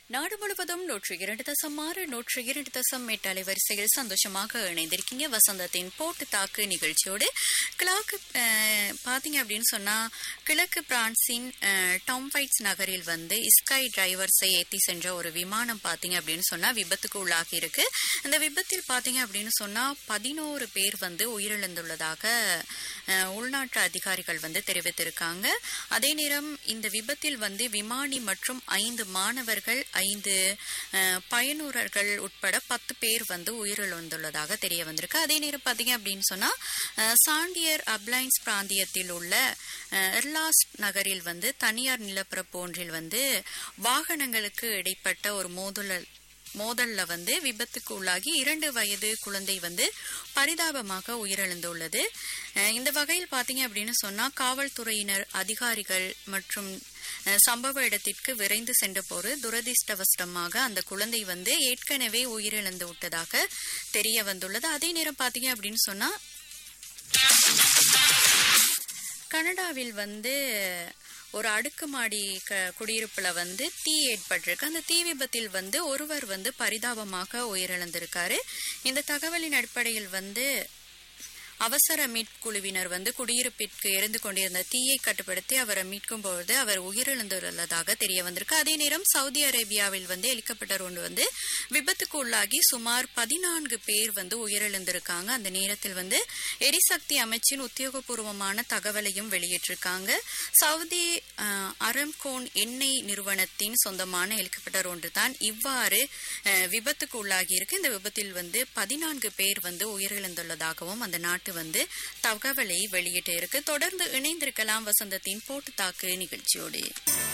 நாடு முழுவதும் நூற்று இரண்டு தசம் ஆறு நூற்று இரண்டு தசம் எட்டு அலைவரிசையில் சந்தோஷமாக இணைந்திருக்கீங்க வசந்தத்தின் போட்டு தாக்கு நிகழ்ச்சியோடு கிழக்கு அஹ், பாத்தீங்க அப்படின்னு சொன்னா கிழக்கு பிரான்சின் அஹ், டாம்ஃபைட்ஸ் நகரில் வந்து ஸ்கை டிரைவர்ஸை ஏத்தி சென்ற ஒரு விமானம் பாத்தீங்க அப்படின்னு சொன்னா விபத்துக்கு உள்ளாகி இருக்கு இந்த விபத்தில் பாத்தீங்க அப்படின்னு சொன்னா பதினோரு பேர் வந்து உயிரிழந்துள்ளதாக அஹ், உள்நாட்டு அதிகாரிகள் வந்து தெரிவித்திருக்காங்க அதே நேரம் இந்த விபத்தில் வந்து விமானி மற்றும் ஐந்து மாணவர்கள் ஐந்து அஹ், பயனுரர்கள் உட்பட பத்து பேர் வந்து உயிரிழந்துள்ளதாக தெரிய வந்திருக்கு அதே நேரம் பார்த்தீங்க அப்படின்னு சொன்னா அஹ், சாண்டியர் அப்ளைன்ஸ் பிராந்தியத்தில் உள்ள அஹ், எர்லாஸ் நகரில் வந்து தனியார் நிலப்பரப்பு ஒன்றில் வந்து வாகனங்களுக்கு இடைப்பட்ட ஒரு மோதல் மோதல்ல வந்து விபத்துக்கு உள்ளாகி இரண்டு வயது குழந்தை வந்து பரிதாபமாக உயிரிழந்துள்ளது அஹ் இந்த வகையில் பாத்தீங்க அப்படின்னு சொன்னா காவல்துறையினர் அதிகாரிகள் மற்றும் அஹ், சம்பவ இடத்திற்கு விரைந்து சென்ற போது துரதிர்ஷ்டவசமாக அந்த குழந்தை வந்து ஏற்கனவே உயிரிழந்து விட்டதாக தெரிய வந்துள்ளது அதே நேரம் பாத்தீங்க அப்படின்னு சொன்னா கனடாவில் வந்து ஒரு அடுக்குமாடி க குடியிருப்புல வந்து தீ ஏற்பட்டிருக்கு அந்த தீ விபத்தில் வந்து ஒருவர் வந்து பரிதாபமாக உயிரிழந்திருக்காரு இந்த தகவலின் அடிப்படையில் வந்து அவசர மீட்குழுவினர் வந்து குடியிருப்பிற்கு எரிந்து கொண்டிருந்த தீயை கட்டுப்படுத்தி அவரை மீட்கும் பொழுது அவர் உயிரிழந்துள்ளதாக தெரிய வந்திருக்கு அதே நேரம் சவுதி அரேபியாவில் வந்து ஹெலிகாப்டர் ஒன்று வந்து விபத்துக்கு உள்ளாகி சுமார் பதினான்கு பேர் வந்து உயிரிழந்திருக்காங்க அந்த நேரத்தில் வந்து எரிசக்தி அமைச்சின் உத்தியோகபூர்வமான தகவலையும் வெளியிட்டிருக்காங்க சவுதி அஹ், அரம்கோன் எண்ணெய் நிறுவனத்தின் சொந்தமான ஹெலிகாப்டர் ஒன்று தான் இவ்வாறு அஹ், விபத்துக்கு உள்ளாகி இருக்கு இந்த விபத்தில் வந்து பதினான்கு பேர் வந்து உயிரிழந்துள்ளதாகவும் அந்த நாட்டு வந்து தகவலை வெளியிட்டு இருக்கு தொடர்ந்து இணைந்திருக்கலாம் வசந்தத்தின் போட்டு தாக்கு நிகழ்ச்சியோடு